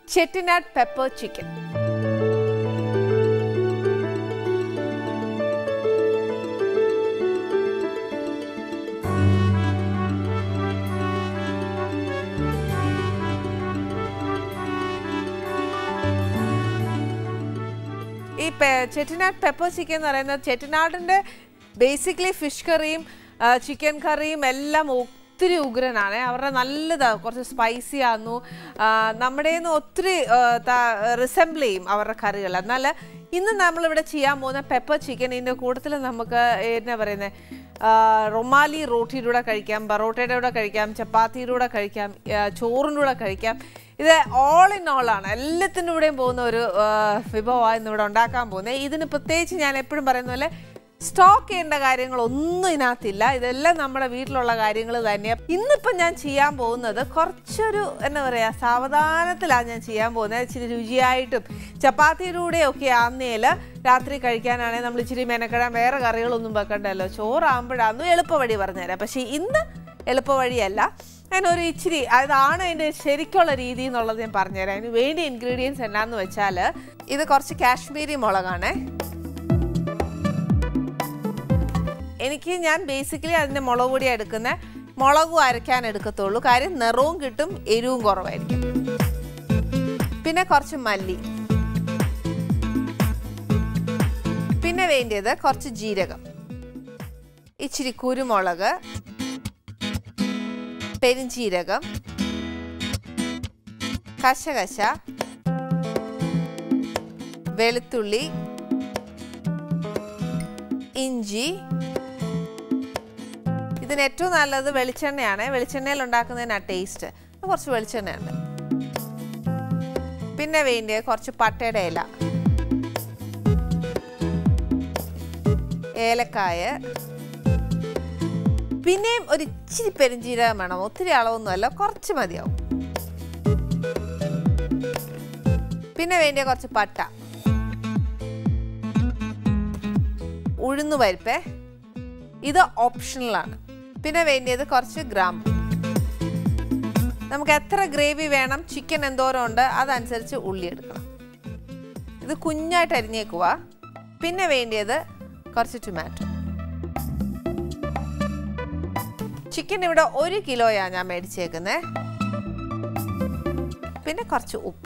Chettinad pepper chicken ഈ പെ- Chettinad pepper chicken എന്ന് പറയുന്നത് ചെട്ടിനാടിൻ്റെ ബേസിക്കലി ഫിഷ് കറിയും ചിക്കൻ കറിയും എല്ലാം ഒത്തിരി ഉഗ്രനാണ് അവരുടെ നല്ലതാ കുറച്ച് സ്പൈസി ആന്നു നമ്മുടെ ഒത്തിരി റിസംബിൾ ചെയ്യും അവരുടെ കറികൾ എന്നാൽ ഇന്ന് നമ്മളിവിടെ ചെയ്യാൻ പോകുന്ന പെപ്പർ ചിക്കൻ ഇതിൻ്റെ കൂട്ടത്തിൽ നമുക്ക് എന്നാ പറയുന്നത് റൊമാലി റോട്ടിയുടെ കൂടെ കഴിക്കാം ബറോട്ടയുടെ കൂടെ കഴിക്കാം ചപ്പാത്തിയുടെ കൂടെ കഴിക്കാം ആ, ചോറിൻ്റെ കൂടെ കഴിക്കാം ഇത് ഓൾ ഇൻ ഓൾ ആണ് എല്ലാത്തിൻ്റെ കൂടെയും പോകുന്ന ഒരു ആ, വിഭവമാണ് ഇന്നിവിടെ ഉണ്ടാക്കാൻ പോകുന്നത് ഇതിന് പ്രത്യേകിച്ച് ഞാൻ എപ്പോഴും പറയുന്ന പോലെ സ്റ്റോക്ക് ചെയ്യേണ്ട കാര്യങ്ങളൊന്നും ഇതിനകത്തില്ല ഇതെല്ലാം നമ്മുടെ വീട്ടിലുള്ള കാര്യങ്ങൾ തന്നെയാണ് ഇന്നിപ്പം ഞാൻ ചെയ്യാൻ പോകുന്നത് കുറച്ചൊരു എന്താ പറയുക സാവധാനത്തിലാണ് ഞാൻ ചെയ്യാൻ പോകുന്നത് ഇച്ചിരി രുചിയായിട്ടും ചപ്പാത്തിയുടെ ഒക്കെ ആന്നേൽ രാത്രി കഴിക്കാനാണെങ്കിൽ നമ്മൾ ഇച്ചിരി മെനക്കെടാൻ വേറെ കറികളൊന്നും വെക്കണ്ടല്ലോ ചോറാകുമ്പോഴാന്ന് എളുപ്പവഴി പറഞ്ഞുതരാം പക്ഷേ ഇന്ന് എളുപ്പവഴിയല്ല ഞാൻ ഒരു ഇച്ചിരി അതാണ് അതിൻ്റെ ശരിക്കുള്ള രീതി എന്നുള്ളത് ഞാൻ പറഞ്ഞുതരാം അതിന് വേണ്ടി ഇൻഗ്രീഡിയൻസ് എന്നാന്ന് വെച്ചാൽ ഇത് കുറച്ച് കാശ്മീരി മുളകാണേ എനിക്ക് ഞാൻ ബേസിക്കലി അതിൻ്റെ മുളക് പൊടി എടുക്കുന്ന മുളകും അരയ്ക്കാൻ എടുക്കത്തുള്ളൂ കാര്യം നിറവും കിട്ടും എരിവും കുറവായിരിക്കും പിന്നെ കുറച്ച് മല്ലി പിന്നെ വേണ്ടിയത് കുറച്ച് ജീരകം ഇച്ചിരി കുരുമുളക് പെരിഞ്ചീരകം കശകശ വെളുത്തുള്ളി ഇഞ്ചി ഇതിന് ഏറ്റവും നല്ലത് വെളിച്ചെണ്ണയാണ് വെളിച്ചെണ്ണയിൽ ഉണ്ടാക്കുന്നതിനാണ് ടേസ്റ്റ് കുറച്ച് വെളിച്ചെണ്ണയുണ്ട് പിന്നെ വേണ്ടിയ കുറച്ച് പട്ടയുടെ ഇല ഏലക്കായ പിന്നെയും ഒരു ഇച്ചിരി പെരിഞ്ചീരകം വേണം ഒത്തിരി അളവൊന്നുമല്ല കുറച്ച് മതിയാവും പിന്നെ വേണ്ടിയ കുറച്ച് പട്ട ഉഴുന്നു പരിപ്പേ ഇത് ഓപ്ഷണലാണ് പിന്നെ വേണ്ടിയത് കുറച്ച് ഗ്രാം നമുക്ക് എത്ര ഗ്രേവി വേണം ചിക്കൻ എന്തോരം ഉണ്ട് അതനുസരിച്ച് ഉള്ളി എടുക്കണം ഇത് കുഞ്ഞായിട്ട് അരിഞ്ഞേക്കുക പിന്നെ വേണ്ടിയത് കുറച്ച് ടൊമാറ്റോ ചിക്കൻ ഇവിടെ ഒരു കിലോയാണ് ഞാൻ മേടിച്ചേക്കുന്നത് പിന്നെ കുറച്ച് ഉപ്പ്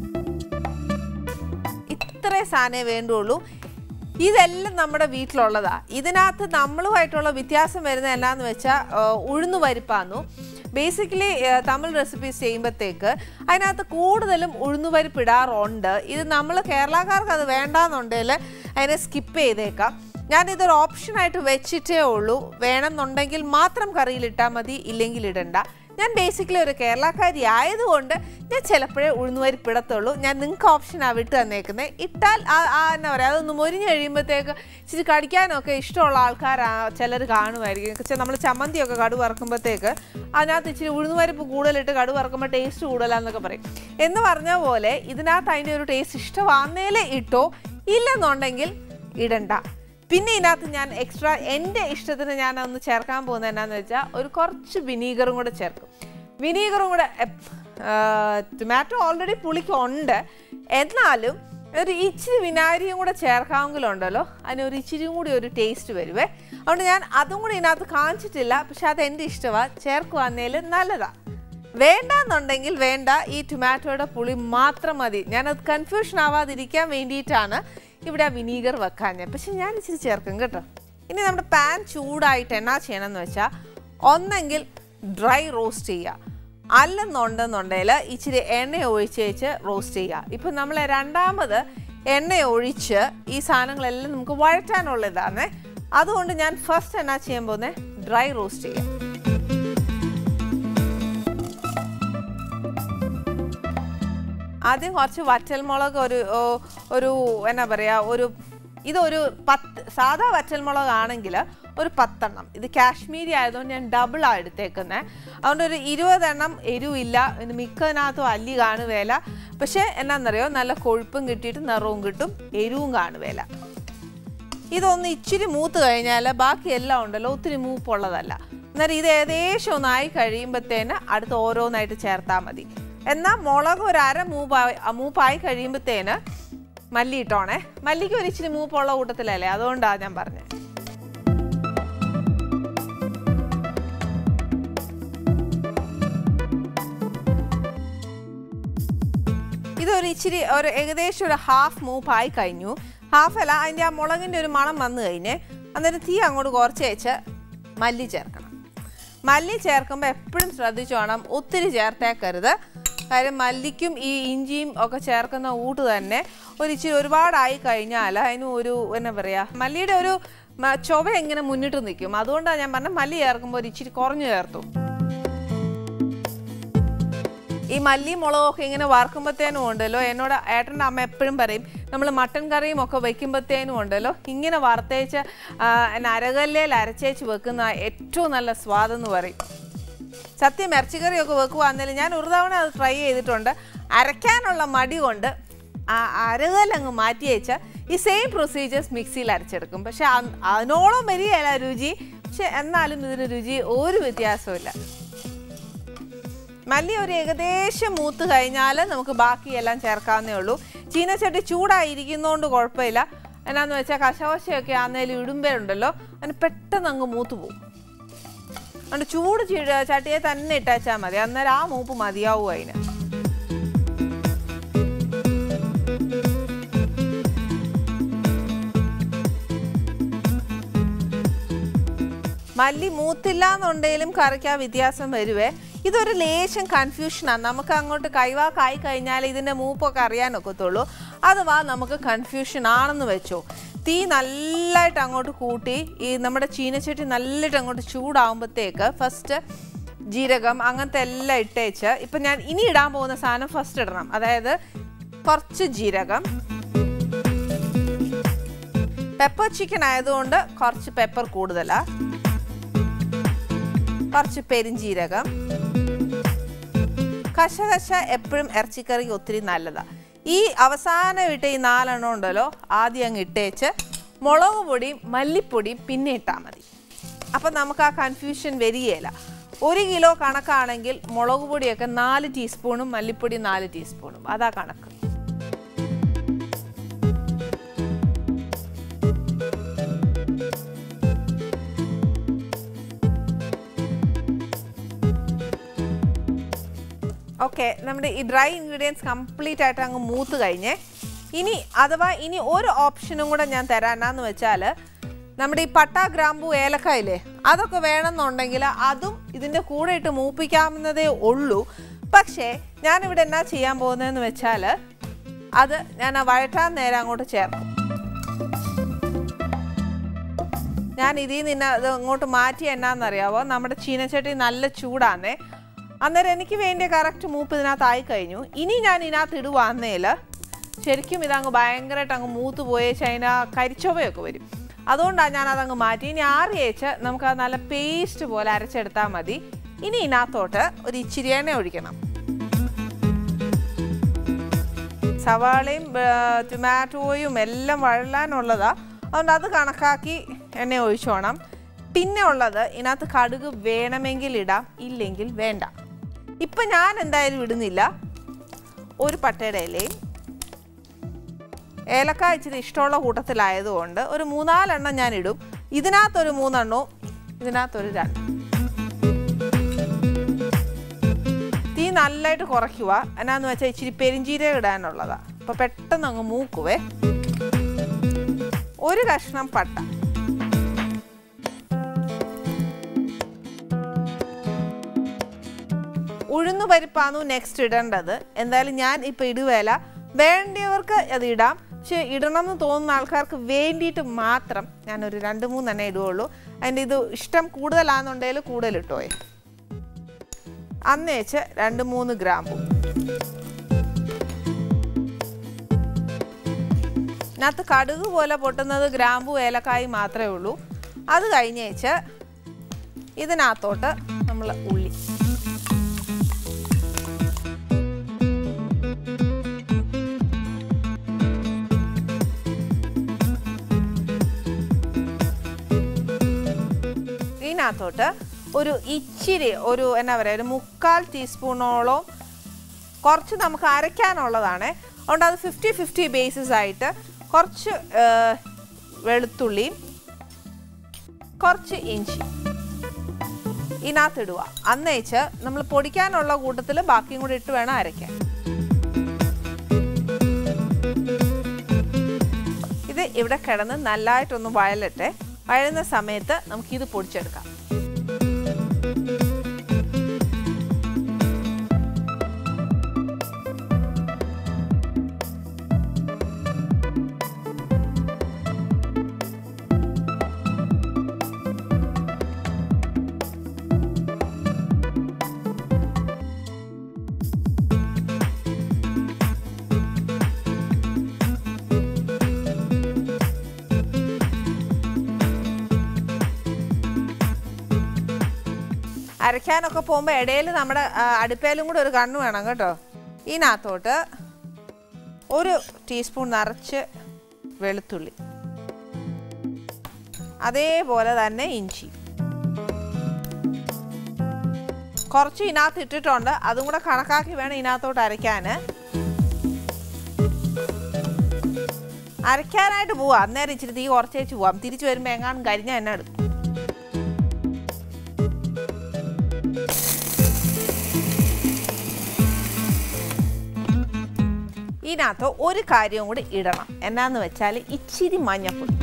ഇത്രേ സാധനമേ വേണ്ടുള്ളൂ ഇതെല്ലാം നമ്മുടെ വീട്ടിലുള്ളതാ ഇതിനകത്ത് നമ്മളുമായിട്ടുള്ള വ്യത്യാസം വരുന്നത് എന്നാന്ന് വെച്ചാൽ ഉഴുന്നു പരിപ്പാന്നു ബേസിക്കലി തമിഴ് റെസിപ്പീസ് ചെയ്യുമ്പോഴത്തേക്ക് അതിനകത്ത് കൂടുതലും ഉഴുന്നുപരിപ്പ് ഇടാറുണ്ട് ഇത് നമ്മൾ കേരളക്കാർക്ക് അത് വേണ്ടാന്നുണ്ടെങ്കിൽ അതിനെ സ്കിപ്പ് ചെയ്തേക്കാം ഞാനിതൊരു ഓപ്ഷനായിട്ട് വെച്ചിട്ടേ ഉള്ളൂ വേണമെന്നുണ്ടെങ്കിൽ മാത്രം കറിയിലിട്ടാൽ മതി ഇല്ലെങ്കിൽ ഇടണ്ട ഞാൻ ബേസിക്കലി ഒരു കേരളക്കാരി ആയതുകൊണ്ട് ഞാൻ ചിലപ്പോഴേ ഉഴുന്നുപരിപ്പ് ഇടത്തുള്ളൂ ഞാൻ നിങ്ങൾക്ക് ഓപ്ഷനാണ് വിട്ട് തന്നേക്കുന്നത് ഇട്ടാൽ ആ ആ എന്നാ പറയുക അതൊന്ന് മൊരിഞ്ഞ് കഴിയുമ്പോഴത്തേക്ക് ഇച്ചിരി കടിക്കാനൊക്കെ ഇഷ്ടമുള്ള ആൾക്കാർ ചിലർ കാണുമായിരിക്കും പക്ഷേ നമ്മൾ ചമ്മന്തിയൊക്കെ കടു വറക്കുമ്പോഴത്തേക്ക് അതിനകത്ത് ഇച്ചിരി ഉഴുന്നുപരിപ്പ് കൂടുതലിട്ട് കടു വറക്കുമ്പോൾ ടേസ്റ്റ് കൂടുതലാന്നൊക്കെ പറയും എന്ന് പറഞ്ഞ പോലെ ഇതിനകത്ത് അതിൻ്റെ ഒരു ടേസ്റ്റ് ഇഷ്ടമാന്നേലേ ഇട്ടോ ഇല്ലെന്നുണ്ടെങ്കിൽ ഇടണ്ട പിന്നെ ഇതിനകത്ത് ഞാൻ എക്സ്ട്രാ എൻ്റെ ഇഷ്ടത്തിന് ഞാൻ ഒന്ന് ചേർക്കാൻ പോകുന്നത് എന്നാന്ന് വെച്ചാൽ ഒരു കുറച്ച് വിനീഗറും കൂടെ ചേർക്കും വിനീഗറും കൂടെ ടൊമാറ്റോ ഓൾറെഡി പുളിക്കുണ്ട് എന്നാലും ഒരു ഇച്ചിരി വിനാഗിരിയും കൂടെ ചേർക്കാമെങ്കിലുണ്ടല്ലോ അതിന് ഒരു ഇച്ചിരിയും കൂടി ഒരു ടേസ്റ്റ് വരുവേ അതുകൊണ്ട് ഞാൻ അതും കൂടി ഇതിനകത്ത് കാണിച്ചിട്ടില്ല പക്ഷെ അത് എൻ്റെ ഇഷ്ടമാണ് ചേർക്കുവാന്നേൽ നല്ലതാണ് വേണ്ടാന്നുണ്ടെങ്കിൽ വേണ്ട ഈ ടൊമാറ്റോയുടെ പുളി മാത്രം മതി ഞാനത് കൺഫ്യൂഷൻ ആവാതിരിക്കാൻ വേണ്ടിയിട്ടാണ് ഇവിടെ വിനീഗർ വെക്കാഞ്ഞത് പക്ഷെ ഞാൻ ഇച്ചിരി ചേർക്കും കേട്ടോ ഇനി നമ്മുടെ പാൻ ചൂടായിട്ട് എന്നാ ചെയ്യണമെന്ന് വെച്ചാൽ ഒന്നെങ്കിൽ ഡ്രൈ റോസ്റ്റ് ചെയ്യുക അല്ലെന്നുണ്ടെന്നുണ്ടെങ്കിൽ ഇച്ചിരി എണ്ണ ഒഴിച്ച് വെച്ച് റോസ്റ്റ് ചെയ്യുക ഇപ്പം നമ്മൾ രണ്ടാമത് എണ്ണ ഒഴിച്ച് ഈ സാധനങ്ങളെല്ലാം നമുക്ക് വഴറ്റാനുള്ളതാണ് അതുകൊണ്ട് ഞാൻ ഫസ്റ്റ് എന്നാ ചെയ്യാൻ പോകുന്നത് ഡ്രൈ റോസ്റ്റ് ചെയ്യാം ആദ്യം കുറച്ച് വറ്റൽമുളക് ഒരു ഓ, ഒരു എന്നാ പറയുക ഒരു ഇതൊരു പത്ത് സാധാ വറ്റൽമുളക് ആണെങ്കിൽ ഒരു പത്തെണ്ണം ഇത് കാശ്മീരി ആയതുകൊണ്ട് ഞാൻ ഡബിളാണ് എടുത്തേക്കുന്നത് അതുകൊണ്ട് ഒരു ഇരുപതെണ്ണം എരിവില്ല ഇത് മിക്കതിനകത്തും അല്ലി കാണുവേല പക്ഷേ എന്നാന്നറിയോ നല്ല കൊഴുപ്പും കിട്ടിയിട്ട് നിറവും കിട്ടും എരിവും കാണുവേല ഇതൊന്ന് ഇച്ചിരി മൂത്ത് കഴിഞ്ഞാൽ ബാക്കി എല്ലാം ഉണ്ടല്ലോ ഒത്തിരി മൂപ്പുള്ളതല്ല അന്നേരം ഇത് ഏകദേശം ഒന്നായി കഴിയുമ്പോഴത്തേന് അടുത്ത് ഓരോന്നായിട്ട് ചേർത്താൽ മതി എന്നാൽ മുളക് ഒരു അര മൂപ്പായി മൂപ്പായി കഴിയുമ്പോഴത്തേന് മല്ലി ഇട്ടോണേ മല്ലിക്ക് ഒരു ഇച്ചിരി മൂപ്പുള്ള കൂട്ടത്തിലല്ലേ അതുകൊണ്ടാണ് ഞാൻ പറഞ്ഞത് ഇതൊരു ഇച്ചിരി ഒരു ഏകദേശം ഒരു ഹാഫ് മൂപ്പായി കഴിഞ്ഞു ഹാഫ് അല്ല അതിൻ്റെ ആ മുളകിൻ്റെ ഒരു മണം വന്നു കഴിഞ്ഞ് അന്നേരം തീ അങ്ങോട്ട് കുറച്ച് വെച്ച് മല്ലി ചേർക്കണം മല്ലി ചേർക്കുമ്പോൾ എപ്പോഴും ശ്രദ്ധിച്ചു വേണം ഒത്തിരി ചേർത്തേക്കരുത് കാര്യം മല്ലിക്കും ഈ ഇഞ്ചിയും ഒക്കെ ചേർക്കുന്ന ഊട്ട് തന്നെ ഒരു ഇച്ചിരി ഒരുപാടായി കഴിഞ്ഞാൽ അതിന് ഒരു എന്നാ പറയുക മല്ലിയുടെ ഒരു മ- ചുവ എങ്ങനെ മുന്നിട്ട് നിൽക്കും അതുകൊണ്ടാണ് ഞാൻ പറഞ്ഞത് മല്ലി ചേർക്കുമ്പോൾ ഒരു ഇച്ചിരി കുറഞ്ഞു ചേർത്തു ഈ മല്ലി മുളകൊക്കെ ഇങ്ങനെ വറുക്കുമ്പോഴത്തേനും ഉണ്ടല്ലോ എന്നോട് ഏട്ടൻ്റെ അമ്മ എപ്പോഴും പറയും നമ്മൾ മട്ടൻ കറിയും ഒക്കെ വെക്കുമ്പോഴത്തേനും ഉണ്ടല്ലോ ഇങ്ങനെ വറുത്തേച്ച് ആ, എന്നെ അരകല്ലേൽ അരച്ചേച്ച് വെക്കുന്ന ഏറ്റവും നല്ല സ്വാദെന്ന് പറയും സത്യം ഇറച്ചിക്കറിയൊക്കെ വെക്കുവാന്നേലും ഞാൻ ഒരു തവണ അത് ട്രൈ ചെയ്തിട്ടുണ്ട് അരയ്ക്കാനുള്ള മടി കൊണ്ട് ആ അരകല്ലങ്ങ് മാറ്റി വെച്ച ഈ സെയിം പ്രൊസീജിയേഴ്സ് മിക്സിയിൽ അരച്ചെടുക്കും പക്ഷെ അ- അതിനോളം വരികയല്ല രുചി പക്ഷെ എന്നാലും ഇതിന് രുചി ഒരു വ്യത്യാസമില്ല മല്ലി ഒരു ഏകദേശം മൂത്ത് കഴിഞ്ഞാൽ നമുക്ക് ബാക്കിയെല്ലാം ചേർക്കാവുന്നേ ഉള്ളൂ ചീനച്ചട്ടി ചൂടായിരിക്കുന്നതുകൊണ്ട് കുഴപ്പമില്ല എന്നാന്ന് വെച്ചാൽ കശവശയൊക്കെ ആന്നേലും ഇടുമ്പോഴുണ്ടല്ലോ അതിന് പെട്ടെന്ന് അങ്ങ് മൂത്ത് പോകും അതുകൊണ്ട് ചൂട് ചീ- ചട്ടിയെ തന്നെ ഇട്ടേച്ചാൽ മതി അന്നേരം ആ മൂപ്പ് മതിയാവും അതിന് മല്ലി മൂത്തില്ല എന്നുണ്ടെങ്കിലും കറിക്ക് ആ വ്യത്യാസം വരുവേ ഇതൊരു ലേശം കൺഫ്യൂഷനാണ് നമുക്ക് അങ്ങോട്ട് കൈവാക്കായി കഴിഞ്ഞാൽ ഇതിൻ്റെ മൂപ്പൊക്കെ അറിയാനൊക്കത്തുള്ളൂ അഥവാ നമുക്ക് കൺഫ്യൂഷൻ ആണെന്ന് വെച്ചോ തീ നല്ലതായിട്ട് അങ്ങോട്ട് കൂട്ടി ഈ നമ്മുടെ ചീനച്ചട്ടി നല്ലതായിട്ട് അങ്ങോട്ട് ചൂടാകുമ്പോഴത്തേക്ക് ഫസ്റ്റ് ജീരകം അങ്ങനത്തെ എല്ലാം ഇട്ടേച്ച് ഇപ്പം ഞാൻ ഇനി ഇടാൻ പോകുന്ന സാധനം ഫസ്റ്റ് ഇടണം അതായത് കുറച്ച് ജീരകം പെപ്പർ ചിക്കൻ ആയതുകൊണ്ട് കുറച്ച് പെപ്പർ കൂടുതലാണ് കുറച്ച് പെരിഞ്ജീരകം കശകശ എപ്പോഴും ഇറച്ചിക്കറി ഒത്തിരി നല്ലതാണ് ഈ അവസാനം ഇട്ട ഈ നാലെണ്ണം ഉണ്ടല്ലോ ആദ്യം അങ്ങ് ഇട്ടേച്ച് മുളക് പൊടിയും മല്ലിപ്പൊടിയും പിന്നെ ഇട്ടാൽ മതി അപ്പം നമുക്ക് ആ കൺഫ്യൂഷൻ വരികയില്ല ഒരു കിലോ കണക്കാണെങ്കിൽ മുളക് പൊടിയൊക്കെ നാല് ടീസ്പൂണും മല്ലിപ്പൊടി നാല് ടീസ്പൂണും അതാ കണക്ക് ഓക്കെ നമ്മുടെ ഈ ഡ്രൈ ഇൻഗ്രീഡിയൻസ് കംപ്ലീറ്റ് ആയിട്ട് അങ്ങ് മൂത്ത് കഴിഞ്ഞേ ഇനി അഥവാ ഇനി ഒരു ഓപ്ഷനും കൂടെ ഞാൻ തരാനാന്ന് വെച്ചാൽ നമ്മുടെ ഈ പട്ട ഗ്രാമ്പു ഏലക്കായില്ലേ അതൊക്കെ വേണമെന്നുണ്ടെങ്കിൽ അതും ഇതിൻ്റെ കൂടെ ഇട്ട് മൂപ്പിക്കാവുന്നതേ ഉള്ളൂ പക്ഷേ ഞാനിവിടെ എന്നാ ചെയ്യാൻ പോകുന്നതെന്ന് വെച്ചാൽ അത് ഞാൻ ആ വഴറ്റാൻ നേരം അങ്ങോട്ട് ചേർക്കും ഞാൻ ഇതിൽ നിന്ന് അത് അങ്ങോട്ട് മാറ്റി എന്നാന്നറിയാവോ നമ്മുടെ ചീനച്ചട്ടി നല്ല ചൂടാന്നേ അന്നേരം എനിക്ക് വേണ്ടിയ കറക്റ്റ് മൂപ്പ് ഇതിനകത്ത് ആയി കഴിഞ്ഞു ഇനി ഞാൻ ഇതിനകത്ത് ഇടുവാന്നേൽ ശരിക്കും ഇതങ്ങ് ഭയങ്കരമായിട്ട് അങ്ങ് മൂത്ത് പോയേച്ച് അതിന് ആ കരിച്ചൊവയൊക്കെ വരും അതുകൊണ്ടാണ് ഞാൻ അതങ്ങ് മാറ്റി ഇനി ആറിയേച്ച് നമുക്ക് അത് നല്ല പേസ്റ്റ് പോലെ അരച്ചെടുത്താൽ മതി ഇനി ഇതിനകത്തോട്ട് ഒരു ഇച്ചിരി എണ്ണ ഒഴിക്കണം സവാളയും ഏർ, ടൊമാറ്റോയും എല്ലാം വഴലാനുള്ളതാ അതുകൊണ്ട് അത് കണക്കാക്കി എണ്ണ ഒഴിച്ചോണം പിന്നെ ഉള്ളത് ഇതിനകത്ത് കടുക് വേണമെങ്കിൽ ഇടാം ഇല്ലെങ്കിൽ വേണ്ട ഇപ്പം ഞാൻ എന്തായാലും ഇടുന്നില്ല ഒരു പട്ടയുടെ ഇലയും ഏലക്ക ഇച്ചിരി ഇഷ്ടമുള്ള കൂട്ടത്തിലായതുകൊണ്ട് ഒരു മൂന്നാലെണ്ണം ഞാൻ ഇടും ഇതിനകത്തൊരു മൂന്നെണ്ണവും ഇതിനകത്തൊരു രണ്ട് തീ നല്ലതായിട്ട് കുറയ്ക്കുക എന്നാന്ന് വെച്ചാൽ ഇച്ചിരി പെരിഞ്ചീരകം ഇടാനുള്ളതാ അപ്പൊ പെട്ടെന്ന് അങ്ങ് മൂക്കുവേ ഒരു കഷ്ണം പട്ട ഉഴുന്നു പരിപ്പാന്നു നെക്സ്റ്റ് ഇടേണ്ടത് എന്തായാലും ഞാൻ ഇപ്പൊ ഇടുവേല വേണ്ടിയവർക്ക് അത് ഇടാം പക്ഷെ ഇടണം എന്ന് തോന്നുന്ന ആൾക്കാർക്ക് വേണ്ടിയിട്ട് മാത്രം ഞാൻ ഒരു രണ്ട് മൂന്നെണ്ണേ ഇടുകയുള്ളൂ അതിൻ്റെ ഇത് ഇഷ്ടം കൂടുതലാണെന്നുണ്ടെങ്കിൽ കൂടുതൽ ഇട്ടോയെ അന്ന് വെച്ച് രണ്ട് മൂന്ന് ഗ്രാമ്പും ഇതിനകത്ത് കടുക് പോലെ പൊട്ടുന്നത് ഗ്രാമ്പു ഏലക്കായി മാത്രമേ ഉള്ളൂ അത് കഴിഞ്ഞേച്ച് ഇതിനകത്തോട്ട് നമ്മൾ ഉള്ളി ഇതിനകത്തോട്ട് ഒരു ഇച്ചിരി ഒരു എന്നാ പറയുക ഒരു മുക്കാൽ ടീസ്പൂണോളം കുറച്ച് നമുക്ക് അരയ്ക്കാനുള്ളതാണ് അതുകൊണ്ട് അത് ഫിഫ്റ്റി ഫിഫ്റ്റി ബേസിസ് ആയിട്ട് കുറച്ച് ആ, വെളുത്തുള്ളിയും കുറച്ച് ഇഞ്ചി ഇതിനകത്തിടുക അന്നേച്ച് നമ്മൾ പൊടിക്കാനുള്ള കൂട്ടത്തിൽ ബാക്കിയും കൂടി ഇട്ട് വേണം അരയ്ക്കാൻ ഇത് ഇവിടെ കിടന്ന് നല്ലതായിട്ടൊന്ന് വഴലട്ടെ വഴലുന്ന സമയത്ത് നമുക്കിത് പൊടിച്ചെടുക്കാം അരയ്ക്കാനൊക്കെ പോകുമ്പോൾ ഇടയിൽ നമ്മുടെ ആ, അടുപ്പേലും കൂടെ ഒരു കണ്ണ് വേണം കേട്ടോ ഇതിനകത്തോട്ട് ഒരു ടീസ്പൂൺ നിറച്ച് വെളുത്തുള്ളി അതേപോലെ തന്നെ ഇഞ്ചി കുറച്ച് ഇതിനകത്ത് ഇട്ടിട്ടുണ്ട് അതും കൂടെ കണക്കാക്കി വേണം ഇതിനകത്തോട്ട് അരയ്ക്കാൻ അരയ്ക്കാനായിട്ട് പോവാം അന്നേരം ഇച്ചിരി തീ കുറച്ചേച്ച് പോവാം തിരിച്ചു വരുമ്പോൾ എങ്ങാനും കരിഞ്ഞ എന്നെ എടുക്കും ഇതിനകത്ത് ഒരു കാര്യവും കൂടി ഇടണം എന്നാന്ന് വെച്ചാൽ ഇച്ചിരി മഞ്ഞപ്പൊടി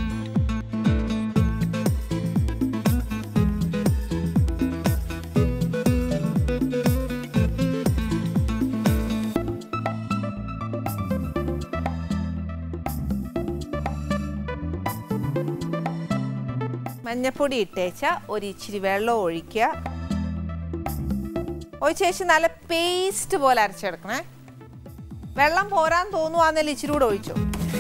മഞ്ഞപ്പൊടി ഇട്ടേച്ച ഒരു ഇച്ചിരി വെള്ളം ഒഴിക്കുക ഒഴിച്ച ശേഷം നല്ല പേസ്റ്റ് പോലെ അരച്ചെടുക്കണേ വെള്ളം പോരാൻ തോന്നുവാന്നേൽ ഇച്ചിരി കൂടെ ഒഴിച്ചു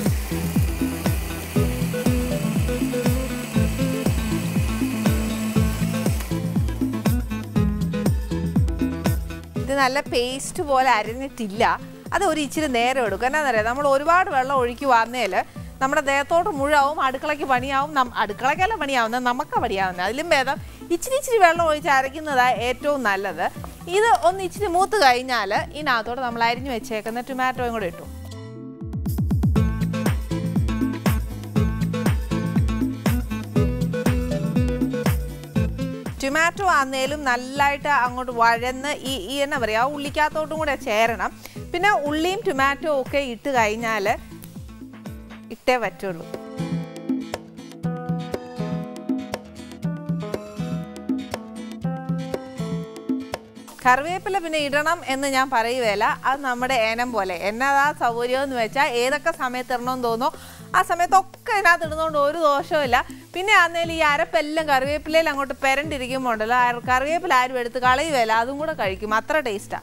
ഇത് നല്ല പേസ്റ്റ് പോലെ അരിഞ്ഞിട്ടില്ല അത് ഒരു ഇച്ചിരി നേരം എടുക്കും എന്നാന്നറിയാം നമ്മൾ ഒരുപാട് വെള്ളം ഒഴിക്കുവാന്നേൽ നമ്മുടെ ദേഹത്തോട്ട് മുഴാവും അടുക്കളയ്ക്ക് പണിയാവും നം അടുക്കളയ്ക്കല്ല പണിയാവുന്നത് നമുക്ക് പണിയാവുന്നത് അതിലും ഭേദം ഇച്ചിരി ഇച്ചിരി വെള്ളം ഒഴിച്ച് അരയ്ക്കുന്നതാണ് ഏറ്റവും നല്ലത് ഇത് ഒന്ന് ഇച്ചിരി മൂത്ത് കഴിഞ്ഞാൽ ഇതിനകത്തോട്ട് നമ്മൾ അരിഞ്ഞു വെച്ചേക്കുന്ന ടൊമാറ്റോയും കൂടെ ഇട്ടു ടൊമാറ്റോ ആന്നേലും നല്ലതായിട്ട് അങ്ങോട്ട് വഴന്ന് ഈ ഈ എന്നാ പറയുക ഉള്ളിക്കകത്തോട്ടും കൂടെ ചേരണം പിന്നെ ഉള്ളിയും ടൊമാറ്റോ ഒക്കെ ഇട്ട് കഴിഞ്ഞാൽ ഇട്ടേ പറ്റുള്ളൂ കറിവേപ്പില പിന്നെ ഇടണം എന്ന് ഞാൻ പറയുകയില്ല അത് നമ്മുടെ ഏനം പോലെ എന്നതാ സൗകര്യം എന്ന് വെച്ചാൽ ഏതൊക്കെ സമയത്ത് ഇടണമെന്ന് തോന്നോ ആ സമയത്തൊക്കെ ഇതിനകത്ത് ഇടുന്നതുകൊണ്ട് ഒരു ദോഷവും പിന്നെ ആന്നേലും ഈ അരപ്പെല്ലാം കറിവേപ്പിലയിൽ അങ്ങോട്ട് പെരണ്ടിരിക്കുമ്പോൾ ഉണ്ടല്ലോ ആ കറിവേപ്പില ആരും എടുത്ത് കളയുകയില്ല അതും കൂടെ കഴിക്കും അത്ര ടേസ്റ്റാണ്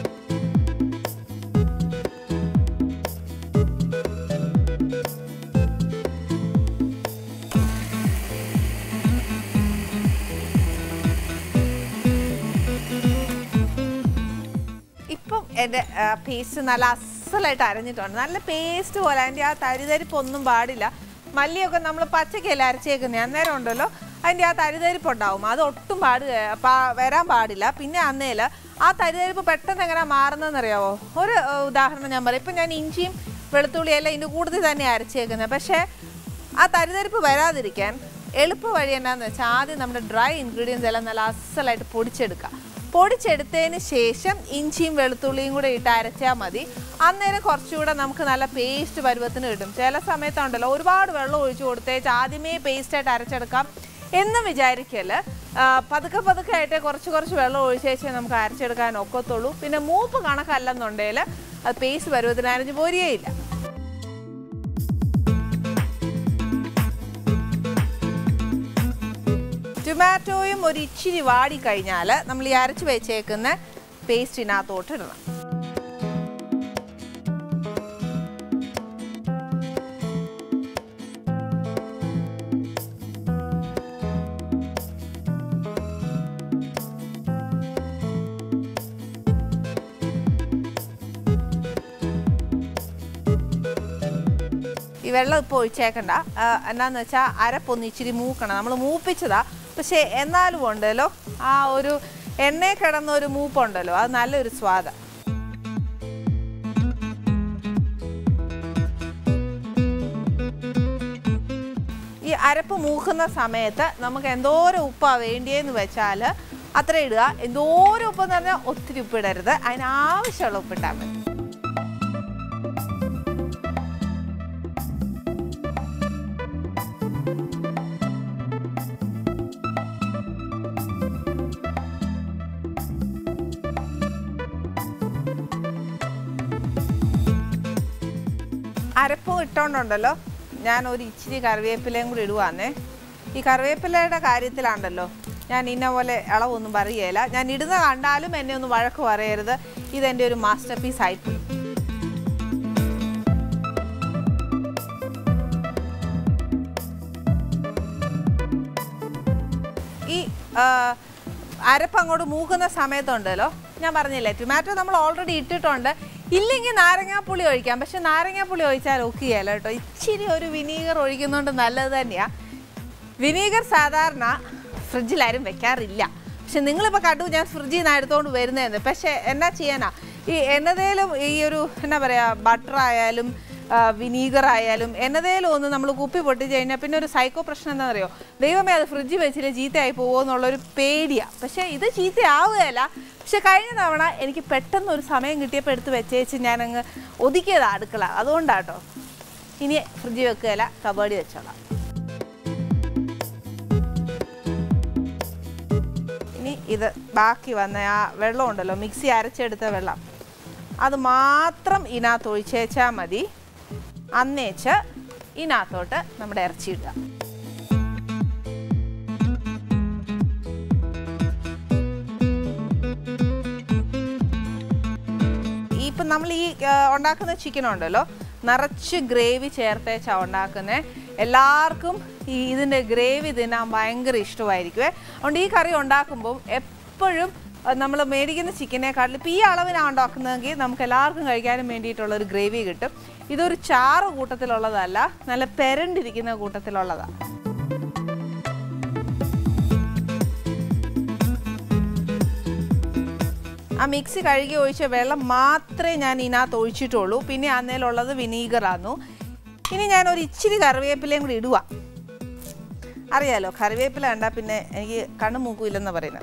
ഇപ്പം എൻ്റെ പേസ്റ്റ് നല്ല അസലായിട്ട് അരഞ്ഞിട്ടുണ്ട് നല്ല പേസ്റ്റ് പോലെ അതിൻ്റെ ആ തരിതരിപ്പ് ഒന്നും പാടില്ല മല്ലിയൊക്കെ നമ്മൾ പച്ചക്കല്ല അരച്ചേക്കുന്നത് അന്നേരം ഉണ്ടല്ലോ അതിൻ്റെ ആ തരിതരിപ്പ് ഉണ്ടാവും അത് ഒട്ടും പാട് പാ- വരാൻ പാടില്ല പിന്നെ അന്നേൽ ആ തരിതരിപ്പ് പെട്ടെന്ന് എങ്ങനെ മാറുന്നതെന്നറിയാവോ ഒരു ഏഹ്, ഉദാഹരണം ഞാൻ പറയാം ഇപ്പം ഞാൻ ഇഞ്ചിയും വെളുത്തുള്ളിയെല്ലാം ഇതിൻ്റെ കൂടുതൽ തന്നെ അരച്ചേക്കുന്നത് പക്ഷേ ആ തരിതരിപ്പ് വരാതിരിക്കാൻ എളുപ്പ വഴി എന്നാന്ന് വെച്ചാൽ ആദ്യം നമ്മുടെ ഡ്രൈ ഇൻഗ്രീഡിയൻസ് എല്ലാം നല്ല അസലായിട്ട് പൊടിച്ചെടുക്കുക പൊടിച്ചെടുത്തതിന് ശേഷം ഇഞ്ചിയും വെളുത്തുള്ളിയും കൂടെ ഇട്ട് അരച്ചാൽ മതി അന്നേരം കുറച്ചുകൂടെ നമുക്ക് നല്ല പേസ്റ്റ് പരുവത്തിന് കിട്ടും ചില സമയത്തുണ്ടല്ലോ ഒരുപാട് വെള്ളം ഒഴിച്ചു കൊടുത്തേച്ച് ആദ്യമേ പേസ്റ്റായിട്ട് അരച്ചെടുക്കാം എന്ന് വിചാരിക്കല് ആ, പതുക്കെ പതുക്കെ ആയിട്ട് കുറച്ച് കുറച്ച് വെള്ളം ഒഴിച്ചേച്ചേ നമുക്ക് അരച്ചെടുക്കാൻ ഒക്കത്തുള്ളൂ പിന്നെ മൂപ്പ് കണക്കല്ലെന്നുണ്ടെങ്കിൽ അത് പേസ്റ്റ് പരുവത്തിന് അരഞ്ഞു പോരുകയില്ല ടൊമാറ്റോയും ഒരു ഇച്ചിരി വാടി കഴിഞ്ഞാൽ നമ്മൾ ഈ അരച്ച് വെച്ചേക്കുന്ന പേസ്റ്റിനകത്തോട്ട് ഇടണം ഈ വെള്ളം ഇപ്പോൾ ഒഴിച്ചേക്കണ്ട ആ, എന്നാന്ന് വെച്ചാൽ അരപ്പൊന്ന് ഇച്ചിരി മൂക്കണം നമ്മൾ മൂപ്പിച്ചതാ പക്ഷേ എന്നാലും ഉണ്ടല്ലോ ആ ഒരു എണ്ണയിൽ കിടന്ന ഒരു മൂപ്പുണ്ടല്ലോ അത് നല്ലൊരു സ്വാദ ഈ അരപ്പ് മൂക്കുന്ന സമയത്ത് നമുക്ക് എന്തോരം ഉപ്പാണ് വേണ്ടിയെന്ന് വെച്ചാൽ അത്ര ഇടുക എന്തോരം ഉപ്പെന്ന് പറഞ്ഞാൽ ഒത്തിരി ഉപ്പിടരുത് അതിനാവശ്യമുള്ള ഉപ്പിട്ടാൽ മതി അരപ്പും ഇട്ടോണ്ടുണ്ടല്ലോ ഞാൻ ഒരു ഇച്ചിരി കറിവേപ്പിലയും കൂടി ഇടുവാന്നേ ഈ കറിവേപ്പിലയുടെ കാര്യത്തിലാണ്ടല്ലോ ഞാൻ ഇന്ന പോലെ അളവൊന്നും പറയുകയില്ല ഞാൻ ഇടുന്ന കണ്ടാലും എന്നെ ഒന്ന് വഴക്ക് പറയരുത് ഇതെൻ്റെ ഒരു മാസ്റ്റർ പീസ് ആയിപ്പോയി ഈ ആ, അരപ്പ് അങ്ങോട്ട് മൂക്കുന്ന സമയത്തുണ്ടല്ലോ ഞാൻ പറഞ്ഞില്ലേ ടൊമാറ്റോ നമ്മൾ ഓൾറെഡി ഇട്ടിട്ടുണ്ട് ഇല്ലെങ്കിൽ നാരങ്ങാപ്പുളി ഒഴിക്കാം പക്ഷെ നാരങ്ങാപ്പുളി ഒഴിച്ചാൽ ഒക്കുകയല്ല കേട്ടോ ഇച്ചിരി ഒരു വിനീഗർ ഒഴിക്കുന്നതുകൊണ്ട് നല്ലത് തന്നെയാണ് വിനീഗർ സാധാരണ ഫ്രിഡ്ജിലാരും വെക്കാറില്ല പക്ഷെ നിങ്ങളിപ്പോൾ കണ്ടു ഞാൻ ഫ്രിഡ്ജിൽ നിന്ന് എടുത്തുകൊണ്ട് വരുന്നതെന്ന് പക്ഷേ എന്നാ ചെയ്യാനാ ഈ എന്നതേലും ഈ ഒരു എന്നാ പറയുക ബട്ടർ ആയാലും വിനീഗർ ആയാലും എന്നതേലും ഒന്ന് നമ്മൾ കുപ്പി പൊട്ടിച്ച് കഴിഞ്ഞാൽ പിന്നെ ഒരു സൈക്കോ പ്രശ്നം എന്താ പറയുക ദൈവമേ അത് ഫ്രിഡ്ജിൽ വെച്ചിട്ട് ചീത്തയായി പോകുമോ എന്നുള്ളൊരു പേടിയാണ് പക്ഷേ ഇത് ചീത്തയാവുകയല്ല പക്ഷെ കഴിഞ്ഞ തവണ എനിക്ക് പെട്ടെന്ന് ഒരു സമയം കിട്ടിയപ്പോൾ എടുത്ത് വെച്ചേച്ച് ഞാനങ്ങ് ഒതുക്കിയതാണ് അടുക്കള അതുകൊണ്ടാട്ടോ ഇനി ഫ്രിഡ്ജിൽ വെക്കുകയല്ല കബേർഡിൽ വെച്ചോളാം ഇനി ഇത് ബാക്കി വന്ന ആ വെള്ളം ഉണ്ടല്ലോ മിക്സി അരച്ചെടുത്ത വെള്ളം അത് മാത്രം ഇതിനകത്ത് ഒഴിച്ചേച്ചാൽ മതി അന്നേച്ച് ഇതിനകത്തോട്ട് നമ്മുടെ ഇറച്ചി ഇടുക ഈ ഇപ്പം നമ്മൾ ഈ ആ, ഉണ്ടാക്കുന്ന ചിക്കൻ ഉണ്ടല്ലോ നിറച്ച് ഗ്രേവി ചേർത്തേച്ചാ ഉണ്ടാക്കുന്നത് എല്ലാവർക്കും ഈ ഇതിൻ്റെ ഗ്രേവി തിന്നാൻ ഭയങ്കര ഇഷ്ടമായിരിക്കുമേ അതുകൊണ്ട് ഈ കറി ഉണ്ടാക്കുമ്പോൾ എപ്പോഴും നമ്മൾ മേടിക്കുന്ന ചിക്കനേക്കാട്ടിൽ ഇപ്പം ഈ അളവിനാണ് ഉണ്ടാക്കുന്നതെങ്കിൽ നമുക്ക് എല്ലാവർക്കും കഴിക്കാനും വേണ്ടിയിട്ടുള്ള ഒരു ഗ്രേവി കിട്ടും ഇതൊരു ചാറ് കൂട്ടത്തിലുള്ളതല്ല നല്ല പെരണ്ടിരിക്കുന്ന കൂട്ടത്തിലുള്ളതാണ് ആ മിക്സി കഴുകി ഒഴിച്ച വെള്ളം മാത്രമേ ഞാൻ ഇതിനകത്ത് ഒഴിച്ചിട്ടുള്ളൂ പിന്നെ അന്നേലുള്ളത് വിനീഗറാന്നു ഇനി ഞാൻ ഒരു ഇച്ചിരി കറിവേപ്പിലയും കൂടി ഇടുക അറിയാലോ കറിവേപ്പില കണ്ടാൽ പിന്നെ എനിക്ക് കണ്ണു മൂക്കില്ലെന്ന് പറയുന്നത്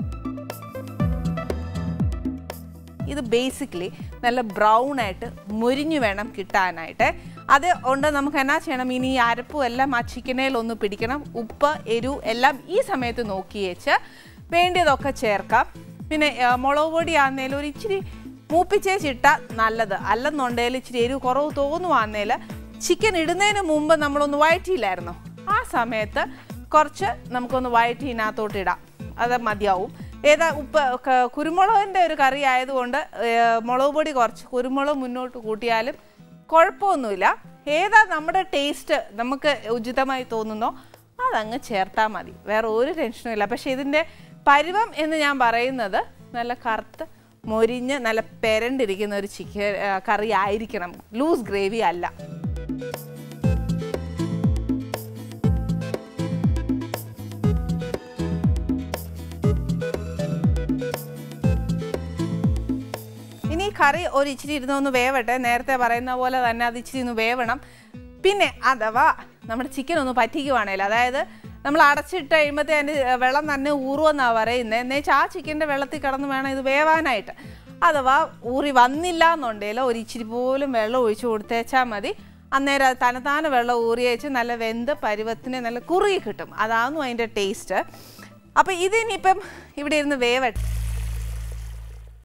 ഇത് ബേസിക്കലി നല്ല ബ്രൗൺ ആയിട്ട് മുരിഞ്ഞു വേണം കിട്ടാനായിട്ട് അത് കൊണ്ട് നമുക്ക് എന്നാ ചെയ്യണം ഇനി ഈ അരപ്പും എല്ലാം ആ ചിക്കനേൽ ഒന്ന് പിടിക്കണം ഉപ്പ് എരിവ് എല്ലാം ഈ സമയത്ത് നോക്കി വെച്ച് വേണ്ടിയതൊക്കെ ചേർക്കാം പിന്നെ ആ, മുളക് പൊടി ആന്നേലും ഒരു ഇച്ചിരി മൂപ്പിച്ചേച്ചിട്ടാൽ നല്ലത് അല്ലെന്നുണ്ടെങ്കിൽ ഇച്ചിരി എരിവ് കുറവ് തോന്നുവാന്നേൽ ചിക്കൻ ഇടുന്നതിന് മുമ്പ് നമ്മളൊന്ന് വഴറ്റിയില്ലായിരുന്നോ ആ സമയത്ത് കുറച്ച് നമുക്കൊന്ന് വഴറ്റി ഇതിനകത്തോട്ട് ഇടാം അത് മതിയാവും ഏതാ ഉപ്പ് ക- കുരുമുളകിൻ്റെ ഒരു കറി ആയതുകൊണ്ട് ഏ, മുളക് പൊടി കുറച്ച് കുരുമുളക് മുന്നോട്ട് കൂട്ടിയാലും കുഴപ്പമൊന്നുമില്ല ഏതാ നമ്മുടെ ടേസ്റ്റ് നമുക്ക് ഉചിതമായി തോന്നുന്നോ അതങ്ങ് ചേർത്താൽ മതി വേറെ ഒരു ടെൻഷനും ഇല്ല പക്ഷേ ഇതിൻ്റെ പരുവം എന്ന് ഞാൻ പറയുന്നത് നല്ല കറുത്ത് മൊരിഞ്ഞ് നല്ല പെരണ്ടിരിക്കുന്ന ഒരു ചിക്കൻ കറി ആയിരിക്കണം ലൂസ് ഗ്രേവി അല്ല ഇനി ഈ കറി ഒരു ഇച്ചിരി ഇരുന്നൊന്ന് വേവട്ടെ നേരത്തെ പറയുന്ന പോലെ തന്നെ അത് ഇച്ചിരി ഒന്ന് വേവണം പിന്നെ അഥവാ നമ്മുടെ ചിക്കൻ ഒന്ന് പറ്റിക്കുവാണേൽ അതായത് നമ്മൾ അടച്ചിട്ട് കഴിയുമ്പോഴത്തേ അതിൻ്റെ വെള്ളം തന്നെ ഊറുമെന്നാണ് പറയുന്നത് എന്നുവെച്ചാൽ ആ ചിക്കൻ്റെ വെള്ളത്തിൽ കിടന്ന് വേണം ഇത് വേവാനായിട്ട് അഥവാ ഊറി വന്നില്ല എന്നുണ്ടെങ്കിൽ ഒരു ഇച്ചിരി പോലും വെള്ളം ഒഴിച്ചു കൊടുത്തേച്ചാൽ മതി അന്നേരം അത് തനതാന വെള്ളം ഊറി വെച്ച് നല്ല വെന്ത് പരുവത്തിന് നല്ല കുറുകി കിട്ടും അതാന്നു അതിൻ്റെ ടേസ്റ്റ് അപ്പോൾ ഇതിനിപ്പം ഇവിടെ ഇരുന്ന് വേവട്ടെ